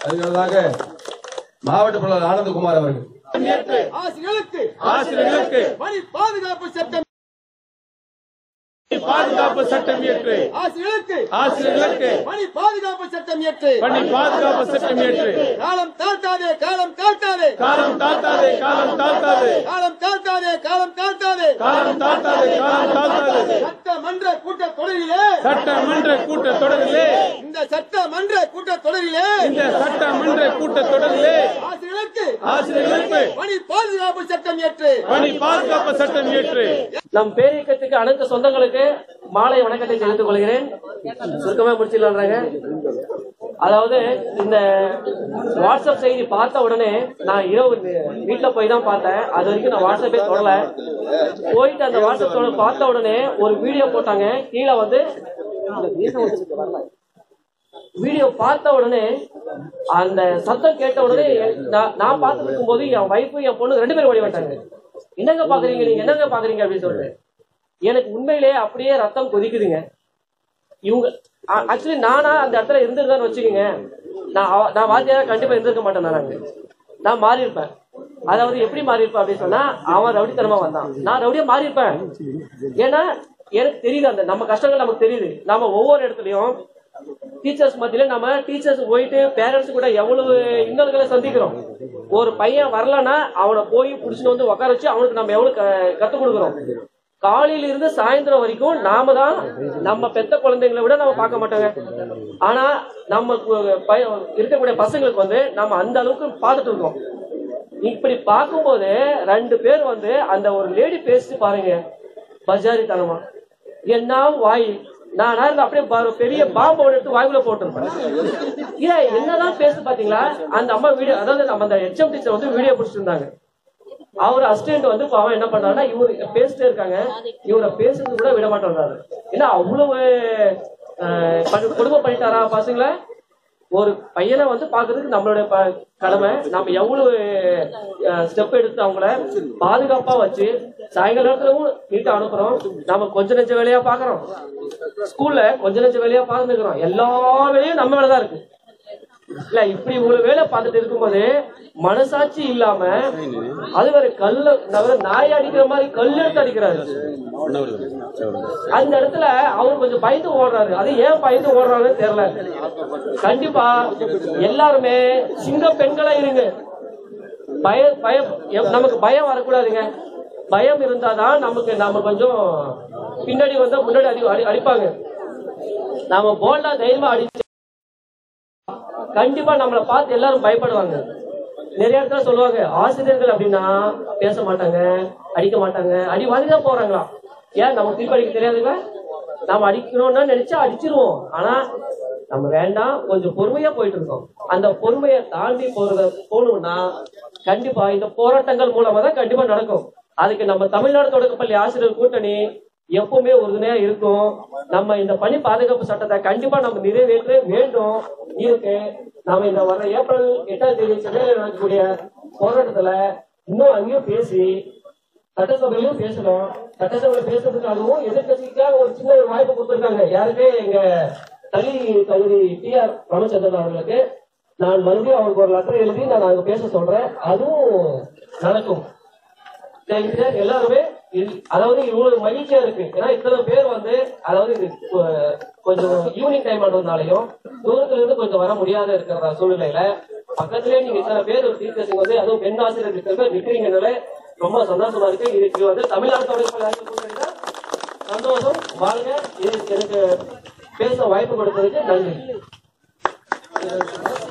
அதுக்காக மாவட்ட பொருளாளர் ஆனந்தகுமார் அவர்கள் ஆசிரியர்களுக்கு ஆசிரியர்களுக்கு பணி பாதுகாப்பு சட்டம் பாதுகாப்பு சட்டம் இயற்று ஆசிரியர்களுக்கு ஆசிரியர்களுக்கு பணி பாதுகாப்பு சட்டம் ஏற்று பணி பாதுகாப்பு சட்டம் இயற்று காலம் தாழ்த்தாதே காலம் தாழ்த்தாதே காலம் தாழ்த்தாதே காலம் தாழ்த்தாதே காலம் தாழ்த்தாதே காலம் தாழ்த்தாதே காலம் தாழ்த்தாதே காலம் தாழ்த்தாதே சட்டமன்ற கூட்டத் தொடரிலே சட்டமன்ற கூட்டத் தொடரிலே இந்த சட்டமன்ற கூட்டத் தொடரிலே இந்த சட்டமன்ற கூட்டத் தொடரிலே ஆசிரியர்களுக்கு ஆசிரியர்களுக்கு பணி பாதுகாப்பு சட்டம் ஏற்று பணி பாதுகாப்பு சட்டம் இயற்று நம் பேரியக்கத்துக்கு அனைத்து சொந்தங்களுக்கு மாலை வணக்கத்தை தெரிவித்துக் கொள்கிறேன் சுருக்கமா முடிச்சிடலாங்க அதாவது இந்த வாட்ஸ்அப் செய்தி பார்த்த உடனே நான் இரவு வீட்டுல போய் தான் பார்த்தேன் அது வரைக்கும் நான் வாட்ஸ்அப்பே தொடல போயிட்டு அந்த வாட்ஸ்அப் தொடர் பார்த்த உடனே ஒரு வீடியோ போட்டாங்க கீழே வந்து வீடியோ பார்த்த உடனே அந்த சத்தம் கேட்ட உடனே நான் நான் பார்த்துட்டு இருக்கும்போது என் வைஃபு என் பொண்ணு ரெண்டு பேரும் ஓடி வந்தாங்க என்னங்க பாக்குறீங்க நீங்க என்னங்க பாக்குறீங்க அப்படின்னு சொல்லிட்டு எனக்கு உண்மையிலேயே அப்படியே ரத்தம் கொதிக்குதுங்க இவங்க ஆக்சுவலி நானா அந்த இடத்துல இருந்திருந்தேன்னு வச்சுக்கோங்க நான் அவ- நான் வாத்தியாரா கண்டிப்பா இருந்திருக்க மாட்டேன் நான் அங்க. நான் மாறி இருப்பேன் அதாவது எப்படி மாறி இருப்பேன் அப்படின்னு சொன்னா அவன் ரவுடித்தனமா வந்தான் நான் ரவுடியா மாறி இருப்பேன் ஏன்னா எனக்கு தெரியுது அந்த நம்ம கஷ்டங்கள் நமக்கு தெரியுது நாம ஒவ்வொரு இடத்துலயும் டீச்சர்ஸ் மத்தியில நம்ம டீச்சர்ஸ் போயிட்டு பேரண்ட்ஸ் கூட எவ்வளவு இன்னல்களை சந்திக்கிறோம் ஒரு பையன் வரலன்னா அவனை போய் புடிச்சுட்டு வந்து உட்கார வச்சு அவனுக்கு நம்ம எவ்வளவு க- கத்துக் கொடுக்குறோம் காலையில இருந்து சாயந்தரம் வரைக்கும் நாம தான் நம்ம பெத்த குழந்தைங்களை விட நம்ம பார்க்க மாட்டோங்க ஆனா நம்ம கு- பய- இருக்கக்கூடிய பசங்களுக்கு வந்து நம்ம அந்த அளவுக்கு பார்த்துட்டு இருக்கோம் இப்படி பார்க்கும்போது ரெண்டு பேர் வந்து அந்த ஒரு லேடி பேசி பாருங்க பஜாரித்தனமா என்ன வாய் நானா இருந்தா அப்படியே பா- பெரிய பாம்போட எடுத்து வாய்க்குள்ள போட்டிருப்பேன் ஏன் என்னதான் பேசு பாத்தீங்களா அந்த அம்மா வீடியோ அதாவது நம்ம அந்த ஹெச்எம் டீச்சர் வந்து வீடியோ பிடிச்சிட்டு இருந்தாங்க அவர் அசிஸ்டன்ட் வந்து இப்ப அவன் என்ன பண்றாருன்னா இவரு பேசிட்டே இருக்காங்க இவரை பேசுறது கூட விட மாட்டேன்றாரு ஏன்னா அவ்வளவு அஹ், பண்ணு- கொடுமை பண்ணிட்டாரா பசங்கள ஒரு பையனை வந்து பாக்குறதுக்கு நம்மளுடைய ப- கடமை நம்ம எவ்வளவு ஸ்டெப் எடுத்து அவங்கள பாதுகாப்பா வச்சு சாயங்கால நேரத்துலவும் நீட்டா அனுப்புறோம் நம்ம கொஞ்ச நெஞ்ச வேலையா பாக்குறோம் ஸ்கூல்ல கொஞ்ச நெஞ்ச வேலையா பார்த்துக்கிறோம் எல்லா வேலையும் நம்ம மேலதான் இருக்கு இல்ல இப்படி இவ்வளவு வேலை பார்த்துட்டு இருக்கும்போது மனசாட்சி இல்லாம அது வேற கல்ல தவிர நாய் அடிக்கிற மாதிரி கல் எடுத்து அடிக்கிறாரு அந்த இடத்துல அவர் கொஞ்சம் பயந்து ஓடுறாரு அது ஏன் பயந்து ஓடுறாருன்னு தெரியல கண்டிப்பா எல்லாருமே சிங்க பெண்களா இருங்க பய பயம் எப்- நமக்கு பயம் வரக்கூடாதுங்க பயம் இருந்தாதான் நமக்கு நாம கொஞ்சம் பின்னாடி வந்தா முன்னாடி அடி அடி- அடிப்பாங்க நாம போல்டா தைரியமா அடிச்சு கண்டிப்பா நம்மளை பார்த்து எல்லாரும் பயப்படுவாங்க நிறைய இடத்துல சொல்லுவாங்க ஆசிரியர்கள் அப்படின்னா பேச மாட்டாங்க அடிக்க மாட்டாங்க அடி வாங்கிதான் போறாங்களாம் ஏன் நமக்கு திருப்பி அடிக்க தெரியாதுங்களா நாம அடிக்கணும்னு நினைச்சா அடிச்சிருவோம் ஆனா நம்ம வேண்டாம் கொஞ்சம் பொறுமையா போயிட்டு இருக்கோம் அந்த பொறுமையை தாண்டி போறத போகணும்னா கண்டிப்பா இந்த போராட்டங்கள் மூலமா தான் கண்டிப்பா நடக்கும் அதுக்கு நம்ம தமிழ்நாடு தொடக்கப்பள்ளி ஆசிரியர் கூட்டணி எப்பவுமே உறுதுணையா இருக்கும் நம்ம இந்த பணி பாதுகாப்பு சட்டத்தை கண்டிப்பா நம்ம நிறைவேற்ற வேண்டும் இருக்கு நாம இந்த வர ஏப்ரல் எட்டாம் தேதி சென்னையில நடக்கக்கூடிய போராட்டத்துல இன்னும் அங்கேயும் பேசி சட்டசபையிலும் பேசணும் சட்டசபையில பேசுறதுக்காகவும் எதிர்கட்சிக்காக ஒரு சின்ன ஒரு வாய்ப்பு கொடுத்திருக்காங்க யாருக்கு எங்க தனி தகுதி டி ஆர் ராமச்சந்திரன் அவர்களுக்கு நான் மறுபடியும் அவருக்கு ஒரு லெட்டர் எழுதி நான் அங்க பேச சொல்றேன் அதுவும் நடக்கும் சரிங்க, எல்லாருமே இது- அதாவது இவ்வளவு மகிழ்ச்சியா இருக்கு ஏன்னா இத்தனை பேர் வந்து அதாவது இது கொ- கொஞ்சம் ஈவினிங் டைம் ஆனதுனாலையும் தூரத்துல இருந்து கொஞ்சம் வர முடியாத இருக்கிற சூழ்நிலையில பக்கத்திலேயே நீங்க இத்தனை பேர் டீச்சர்ஸ் வந்து அதுவும் பெண் ஆசிரியர் இத்தனை பேர் நிக்கிறீங்கனால ரொம்ப சந்தோஷமா இருக்கு இதுக்கு வந்து தமிழ்நாட்டோட சந்தோஷம் வாழ்க இது எனக்கு பேச வாய்ப்பு கொடுத்ததுக்கு நன்றி